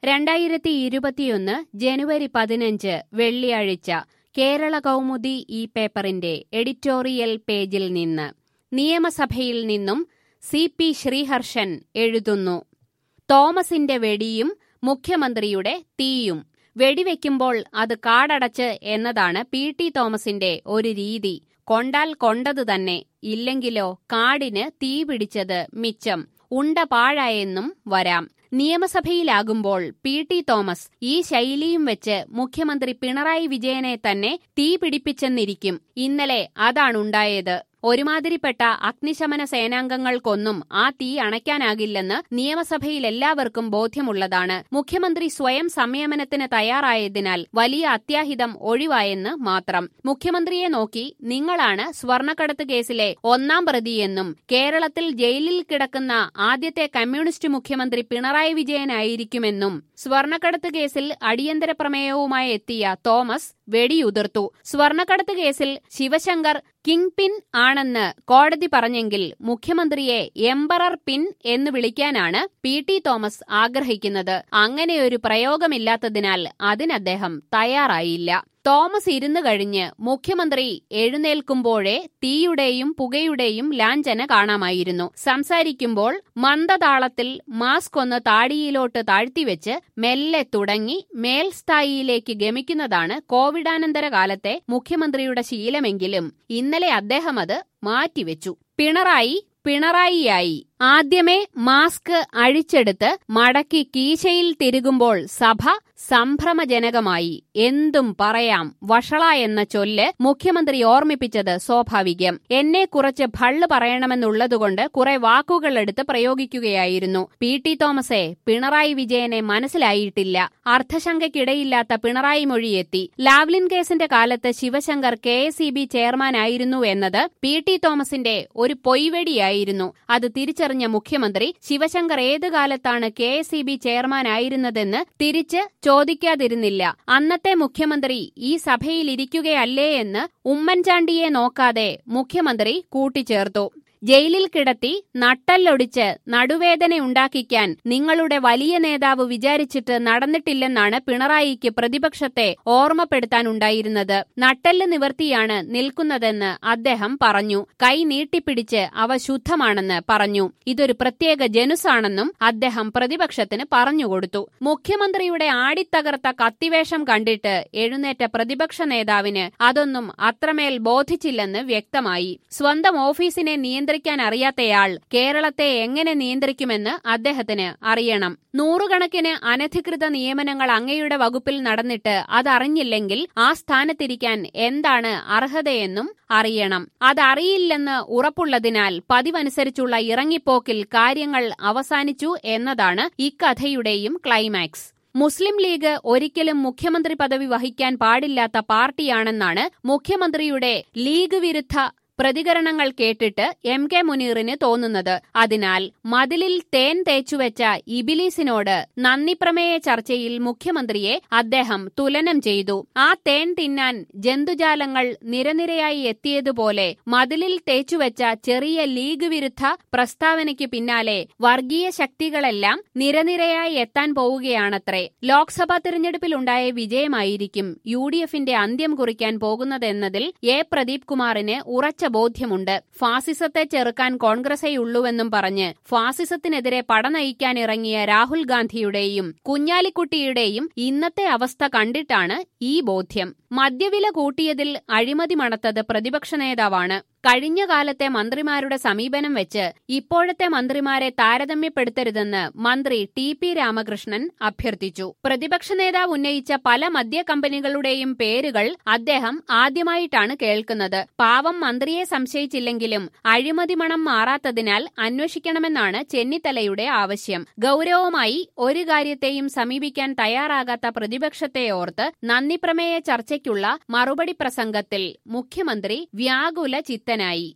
രണ്ടായിരത്തി ഇരുപത്തിയൊന്ന് ജനുവരി പതിനഞ്ച് വെള്ളിയാഴ്ച കേരള കൗമുദി ഈ പേപ്പറിന്റെ എഡിറ്റോറിയൽ പേജിൽ നിന്ന് നിയമസഭയിൽ നിന്നും സി പി ശ്രീഹർഷൻ എഴുതുന്നു തോമസിന്റെ വെടിയും മുഖ്യമന്ത്രിയുടെ തീയും വെടിവെക്കുമ്പോൾ അത് കാടടച്ച് എന്നതാണ് പി ടി തോമസിന്റെ ഒരു രീതി കൊണ്ടാൽ കൊണ്ടത് തന്നെ ഇല്ലെങ്കിലോ കാടിന് തീ പിടിച്ചത് മിച്ചം ഉണ്ട പാഴായെന്നും വരാം നിയമസഭയിലാകുമ്പോൾ പി ടി തോമസ് ഈ ശൈലിയും വെച്ച് മുഖ്യമന്ത്രി പിണറായി വിജയനെ തന്നെ തീ പിടിപ്പിച്ചെന്നിരിക്കും ഇന്നലെ അതാണുണ്ടായത് ഒരുമാതിരിപ്പെട്ട അഗ്നിശമന സേനാംഗങ്ങൾക്കൊന്നും ആ തീ അണയ്ക്കാനാകില്ലെന്ന് നിയമസഭയിൽ എല്ലാവർക്കും ബോധ്യമുള്ളതാണ് മുഖ്യമന്ത്രി സ്വയം സംയമനത്തിന് തയ്യാറായതിനാൽ വലിയ അത്യാഹിതം ഒഴിവായെന്ന് മാത്രം മുഖ്യമന്ത്രിയെ നോക്കി നിങ്ങളാണ് സ്വർണ്ണക്കടത്ത് കേസിലെ ഒന്നാം പ്രതിയെന്നും കേരളത്തിൽ ജയിലിൽ കിടക്കുന്ന ആദ്യത്തെ കമ്മ്യൂണിസ്റ്റ് മുഖ്യമന്ത്രി പിണറായി വിജയനായിരിക്കുമെന്നും സ്വർണ്ണക്കടത്ത് കേസിൽ അടിയന്തര പ്രമേയവുമായി എത്തിയ തോമസ് വെടിയുതിർത്തു സ്വർണ്ണക്കടത്ത് കേസിൽ ശിവശങ്കർ കിങ് പിൻ ആണെന്ന് കോടതി പറഞ്ഞെങ്കിൽ മുഖ്യമന്ത്രിയെ എംബറർ പിൻ എന്ന് വിളിക്കാനാണ് പി ടി തോമസ് ആഗ്രഹിക്കുന്നത് അങ്ങനെയൊരു പ്രയോഗമില്ലാത്തതിനാൽ അതിനദ്ദേഹം തയ്യാറായില്ല തോമസ് ഇരുന്നു കഴിഞ്ഞ് മുഖ്യമന്ത്രി എഴുന്നേൽക്കുമ്പോഴേ തീയുടെയും പുകയുടെയും ലാഞ്ചന കാണാമായിരുന്നു സംസാരിക്കുമ്പോൾ മന്ദതാളത്തിൽ മാസ്ക് ഒന്ന് താടിയിലോട്ട് താഴ്ത്തിവെച്ച് മെല്ലെ തുടങ്ങി മേൽസ്ഥായിയിലേക്ക് ഗമിക്കുന്നതാണ് കോവിഡാനന്തര കാലത്തെ മുഖ്യമന്ത്രിയുടെ ശീലമെങ്കിലും ഇന്നലെ അദ്ദേഹം അത് മാറ്റിവെച്ചു പിണറായി പിണറായിയായി ആദ്യമേ മാസ്ക് അഴിച്ചെടുത്ത് മടക്കി കീശയിൽ തിരുകുമ്പോൾ സഭ സംഭ്രമജനകമായി എന്തും പറയാം വഷള എന്ന ചൊല്ല് മുഖ്യമന്ത്രി ഓർമ്മിപ്പിച്ചത് സ്വാഭാവികം എന്നെ കുറച്ച് ഭള്ള് പറയണമെന്നുള്ളതുകൊണ്ട് കുറെ വാക്കുകൾ എടുത്ത് പ്രയോഗിക്കുകയായിരുന്നു പി ടി തോമസെ പിണറായി വിജയനെ മനസ്സിലായിട്ടില്ല അർത്ഥശങ്കയ്ക്കിടയില്ലാത്ത പിണറായി മൊഴിയെത്തി ലാവ്ലിൻ കേസിന്റെ കാലത്ത് Sivasankar K S E B ചെയർമാനായിരുന്നു എന്നത് പി ടി തോമസിന്റെ ഒരു പൊയ്വെടിയായിരുന്നു അത് തിരിച്ചറിഞ്ഞ മുഖ്യമന്ത്രി ശിവശങ്കർ ഏത് കാലത്താണ് കെ എസ് ഇ ബി ചെയർമാനായിരുന്നതെന്ന് തിരിച്ച് ചോദിക്കാതിരുന്നില്ല അന്നത്തെ മുഖ്യമന്ത്രി ഈ സഭയിലിരിക്കുകയല്ലേ എന്ന് ഉമ്മൻചാണ്ടിയെ നോക്കാതെ മുഖ്യമന്ത്രി കൂട്ടിച്ചേർത്തു ജയിലിൽ കിടത്തി നട്ടല്ലൊടിച്ച് നടുവേദനയുണ്ടാക്കിക്കാൻ നിങ്ങളുടെ വലിയ നേതാവ് വിചാരിച്ചിട്ട് നടന്നിട്ടില്ലെന്നാണ് പിണറായിക്ക് പ്രതിപക്ഷത്തെ ഓർമ്മപ്പെടുത്താനുണ്ടായിരുന്നത് നട്ടെല്ല് നിവർത്തിയാണ് നിൽക്കുന്നതെന്ന് അദ്ദേഹം പറഞ്ഞു കൈ നീട്ടിപ്പിടിച്ച് അവ ശുദ്ധമാണെന്ന് പറഞ്ഞു ഇതൊരു പ്രത്യേക ജനുസാണെന്നും അദ്ദേഹം പ്രതിപക്ഷത്തിന് പറഞ്ഞുകൊടുത്തു മുഖ്യമന്ത്രിയുടെ ആടിത്തകർത്ത കത്തിവേഷം കണ്ടിട്ട് എഴുന്നേറ്റ പ്രതിപക്ഷ നേതാവിന് അതൊന്നും അത്രമേൽ ബോധിച്ചില്ലെന്ന് വ്യക്തമായി സ്വന്തം ഓഫീസിനെ നിയന്ത്രിക്കാൻ അറിയാത്തയാൾ കേരളത്തെ എങ്ങനെ നിയന്ത്രിക്കുമെന്ന് അദ്ദേഹത്തിന് അറിയണം നൂറുകണക്കിന് അനധികൃത നിയമനങ്ങൾ അങ്ങയുടെ വകുപ്പിൽ നടന്നിട്ട് അതറിഞ്ഞില്ലെങ്കിൽ ആ സ്ഥാനത്തിരിക്കാൻ എന്താണ് അർഹതയെന്നും അറിയണം അതറിയില്ലെന്ന് ഉറപ്പുള്ളതിനാൽ പതിവനുസരിച്ചുള്ള ഇറങ്ങിപ്പോക്കിൽ കാര്യങ്ങൾ അവസാനിച്ചു എന്നതാണ് ഇക്കഥയുടെയും ക്ലൈമാക്സ് മുസ്ലിം ലീഗ് ഒരിക്കലും മുഖ്യമന്ത്രി പദവി വഹിക്കാൻ പാടില്ലാത്ത പാർട്ടിയാണെന്നാണ് മുഖ്യമന്ത്രിയുടെ ലീഗ് വിരുദ്ധ പ്രതികരണങ്ങൾ കേട്ടിട്ട് എം കെ മുനീറിന് തോന്നുന്നത് അതിനാൽ മതിലിൽ തേൻ തേച്ചുവെച്ച ഇബിലീസിനോട് നന്ദിപ്രമേയ ചർച്ചയിൽ മുഖ്യമന്ത്രിയെ അദ്ദേഹം തുലനം ചെയ്തു ആ തേൻ തിന്നാൻ ജന്തുജാലങ്ങൾ നിരനിരയായി എത്തിയതുപോലെ മതിലിൽ തേച്ചുവെച്ച ചെറിയ ലീഗ് വിരുദ്ധ പ്രസ്താവനയ്ക്ക് പിന്നാലെ വർഗീയ ശക്തികളെല്ലാം നിരനിരയായി എത്താൻ പോവുകയാണത്രേ ലോക്സഭാ തിരഞ്ഞെടുപ്പിലുണ്ടായ വിജയമായിരിക്കും യു ഡി എഫിന്റെ അന്ത്യം കുറിക്കാൻ പോകുന്നതെന്നതിൽ എ പ്രദീപ് കുമാറിന് ഉറച്ച ബോധ്യമുണ്ട് ഫാസിസത്തെ ചെറുക്കാൻ കോൺഗ്രസേയുള്ളൂവെന്നും പറഞ്ഞ് ഫാസിസത്തിനെതിരെ പടനയിക്കാനിറങ്ങിയ രാഹുൽ ഗാന്ധിയുടെയും കുഞ്ഞാലിക്കുട്ടിയുടെയും ഇന്നത്തെ അവസ്ഥ കണ്ടിട്ടാണ് ഈ ബോധ്യം മദ്യവില കൂട്ടിയതിൽ അഴിമതി മണത്തത് പ്രതിപക്ഷ നേതാവാണ് കഴിഞ്ഞ കാലത്തെ മന്ത്രിമാരുടെ സമീപനം വെച്ച് ഇപ്പോഴത്തെ മന്ത്രിമാരെ താരതമ്യപ്പെടുത്തരുതെന്ന് മന്ത്രി ടി പി രാമകൃഷ്ണൻ അഭ്യർത്ഥിച്ചു പ്രതിപക്ഷ നേതാവ് ഉന്നയിച്ച പല മദ്യ കമ്പനികളുടെയും പേരുകൾ അദ്ദേഹം ആദ്യമായിട്ടാണ് കേൾക്കുന്നത് പാവം മന്ത്രിയെ സംശയിച്ചില്ലെങ്കിലും അഴിമതി മണം മാറാത്തതിനാൽ അന്വേഷിക്കണമെന്നാണ് ചെന്നിത്തലയുടെ ആവശ്യം ഗൌരവമായി ഒരു കാര്യത്തെയും സമീപിക്കാൻ തയ്യാറാകാത്ത പ്രതിപക്ഷത്തെ ഓർത്ത് നന്ദിപ്രമേയ ചർച്ചയ്ക്കുള്ള മറുപടി പ്രസംഗത്തിൽ മുഖ്യമന്ത്രി വ്യാകുല ചിത്ത